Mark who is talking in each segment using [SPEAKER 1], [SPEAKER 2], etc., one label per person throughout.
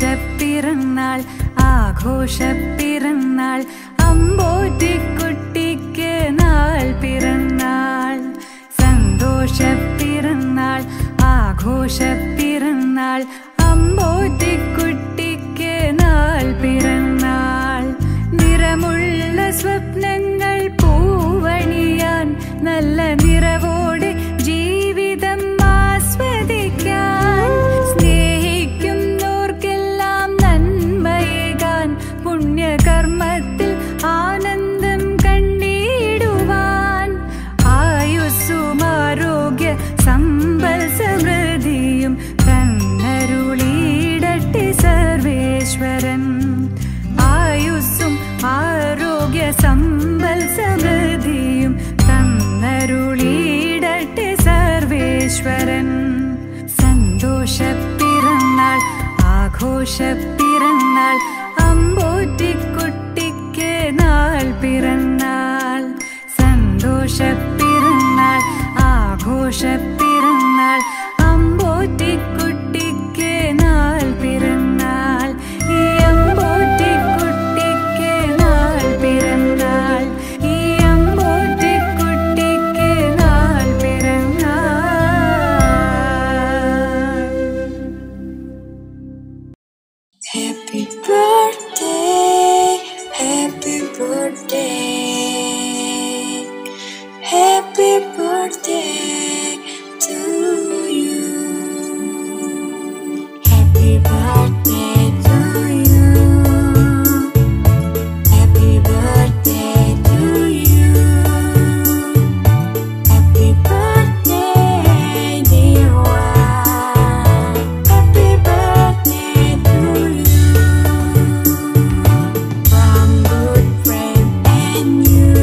[SPEAKER 1] സന്തോഷപ്പിറന്നാൾ ആഘോഷപ്പിറന്നാൾ അമ്പോറ്റിക്കുട്ടിക്ക് നാൾ പിറന്നാൾ സന്തോഷപ്പിറന്നാൾ ആഘോഷപ്പിറന്നാൾ അമ്പോറ്റിക്കുട്ടിക്ക് നാൾ പിറന്നാൾ നിറമുള്ള സ്വപ്നങ്ങൾ പൂവണിയാൻ നല്ല നിറവോടെ ജീവിതം ആസ്വദിക്കാൻ സ്നേഹിക്കുന്നോർക്കെല്ലാം നന്മയേകാൻ പുണ്യകർമ്മത്തിൽ ആനന്ദം കണ്ടിടുവാൻ ആയുസ്സും ആരോഗ്യ സമ്പൽ സമൃദ്ധിയും തന്നരുളിയിടട്ടെ സർവേശ്വരൻ ആയുസ്സും ആരോഗ്യ സമ്പൽ സമൃദ്ധിയും തന്നരുളിയിടട്ടെ സർവേശ്വരൻ സന്തോഷപ്പിറന്നാൾ ആഘോഷപ്പിറന്നാൾ അമ്പോറ്റിക്കുട്ടിക്ക് നാൾ പിറന്നാൾ സന്തോഷപ്പിറന്നാൾ ആഘോഷപ്പിറന്നാൾ അമ്പോറ്റിക്കുട്ടിക്ക് നാൾ പിറന്നാൾ ഈ അമ്പോറ്റിക്കുട്ടിക്ക് നാൾ പിറന്നാൾ ഈ അമ്പോറ്റിക്കുട്ടിക്ക് നാൾ പിറന്നാൾ
[SPEAKER 2] Happy birthday, happy birthday, happy birthday to you. Happy birthday to you. Happy birthday to you. Happy birthday, dear one. Happy birthday to you. From good friend and you.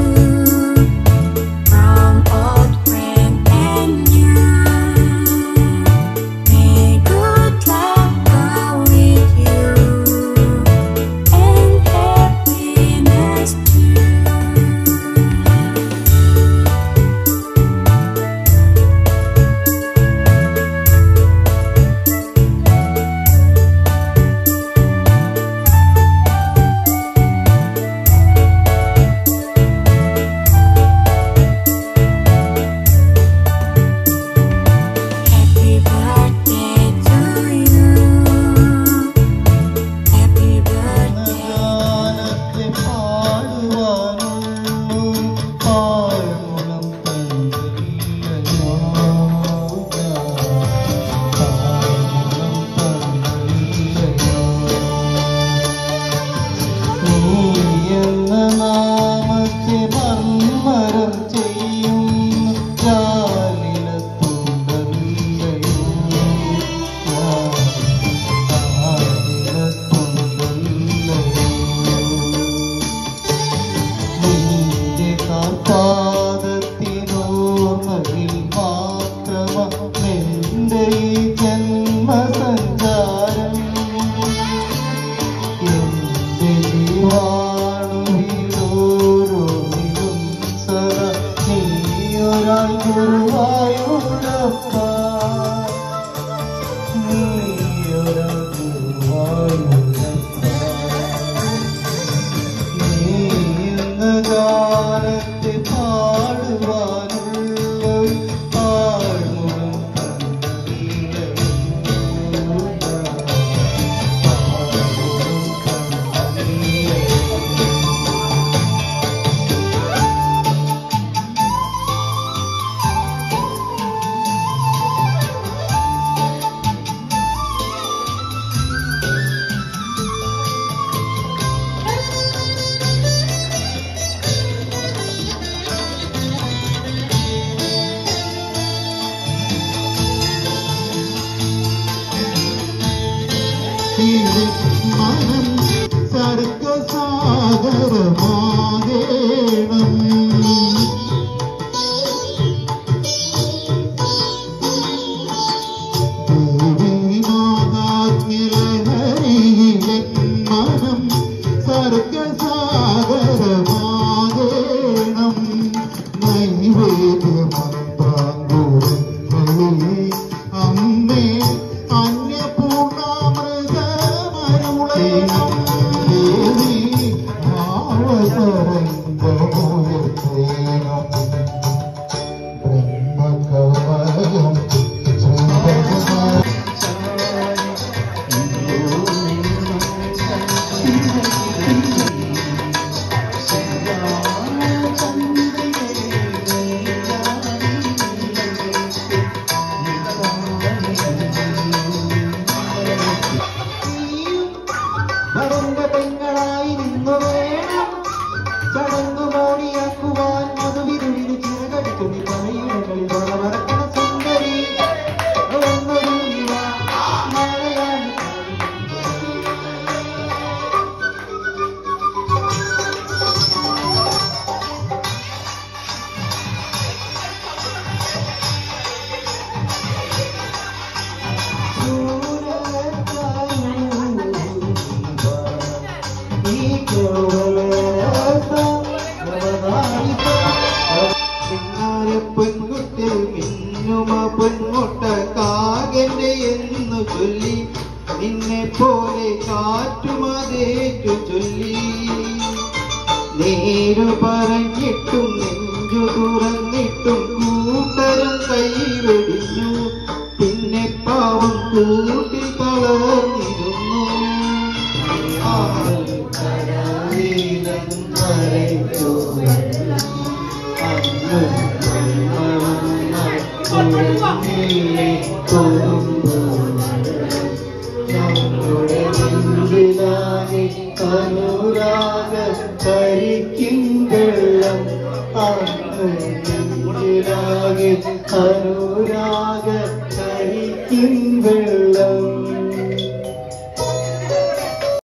[SPEAKER 2] From old friend and you. May good luck go with you. And happiness too. Happy birthday to you. Happy birthday.
[SPEAKER 3] ഗാനത്തെ പാടുവാനുള്ളൂ പാഴ്മുളം തന്നറിയയോ പാഴ്മുളം തന്നറിയയോ നീ എന്ന നാമത്തെ മർമ്മരം ചെയ്യും നിന്റെ കാൽപാദത്തിനോർമ്മയിൽ മാത്രമെന്റെ ഈ ജന്മസഞ്ചാരം എന്റെ ജീവാണുവിലോരോന്നിലും സദ നീയൊരാൾ ഗുരുവായൂരപ്പ നീയൊരാൾ ഗുരുവായൂരപ്പ നീ എന്ന ഗാനത്തെ പാടുവാനുള്ള ആഴ്മുളം കാലത്തിൽ മിന്നുമ പൊന്മുട്ട കാകന്റെ എന്ന് ചൊല്ലി നിന്നെ പോലെ കാറ്റുമതേറ്റു ചൊല്ലി നേരു പറഞ്ഞിട്ടും നെഞ്ചു തുറന്നിട്ടും കൂട്ടരം കൈവെടിഞ്ഞു പിന്നെ പാവം കൂട്ടി കളർന്നിരുന്നു ആൽക്കരവീരൻ മറയ്ക്കു അന്നും മണ്ണും നമ്മുടെ നെഞ്ചിലാകെ അനുരാഗ കരിക്കും വെള്ളം അന്നും നെഞ്ചിലാകെ അനുരാഗ കരിക്കും